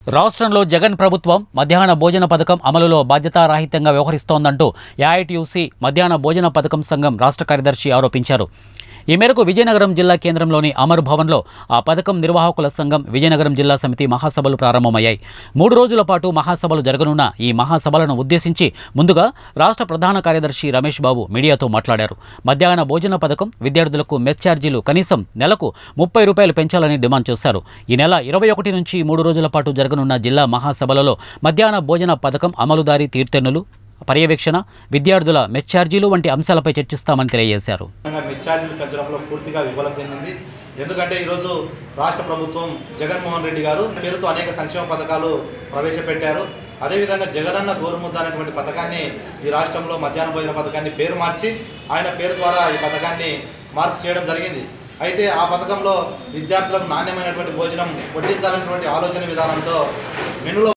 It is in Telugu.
రాష్ట్రంలో జగన్ ప్రభుత్వం మధ్యాహ్న భోజన పథకం అమలులో బాధ్యతారాహిత్యంగా వ్యవహరిస్తోందంటూ ఏఐటీయూసీ మధ్యాహ్న భోజన పథకం సంఘం రాష్ట్ర కార్యదర్శి ఆరోపించారు ఈ మేరకు విజయనగరం జిల్లా కేంద్రంలోని అమర్ భవన్లో ఆ పథకం నిర్వాహకుల సంఘం విజయనగరం జిల్లా సమితి మహాసభలు ప్రారంభమయ్యాయి మూడు రోజుల పాటు మహాసభలు జరగనున్న ఈ మహాసభలను ఉద్దేశించి ముందుగా రాష్ట్ర ప్రధాన కార్యదర్శి రమేష్ బాబు మీడియాతో మాట్లాడారు మధ్యాహ్న భోజన పథకం విద్యార్థులకు మెస్ ఛార్జీలు కనీసం నెలకు ముప్పై రూపాయలు పెంచాలని డిమాండ్ చేశారు ఈ నెల ఇరవై ఒకటి నుంచి మూడు రోజుల పాటు జరగనున్న జిల్లా మహాసభలలో మధ్యాహ్న భోజన పథకం అమలుదారీ తీర్తెన్నులు పర్యవేక్షణ విద్యార్థుల మెస్ ఛార్జీలు వంటి అంశాలపై చర్చిస్తామని తెలియజేశారు విధంగా మెస్ ఛార్జీలు పెంచడంలో పూర్తిగా విఫలం చెందింది ఎందుకంటే ఈరోజు రాష్ట్ర ప్రభుత్వం జగన్మోహన్ రెడ్డి గారు పేరుతో అనేక సంక్షేమ పథకాలు ప్రవేశపెట్టారు అదేవిధంగా జగనన్న గోరుముద్ద అనేటువంటి పథకాన్ని ఈ రాష్ట్రంలో మధ్యాహ్న భోజన పథకాన్ని పేరు మార్చి ఆయన పేరు ద్వారా ఈ పథకాన్ని మార్పు చేయడం జరిగింది అయితే ఆ పథకంలో విద్యార్థులకు నాణ్యమైనటువంటి భోజనం వడ్డించాలనేటువంటి ఆలోచన విధానంతో మెనులో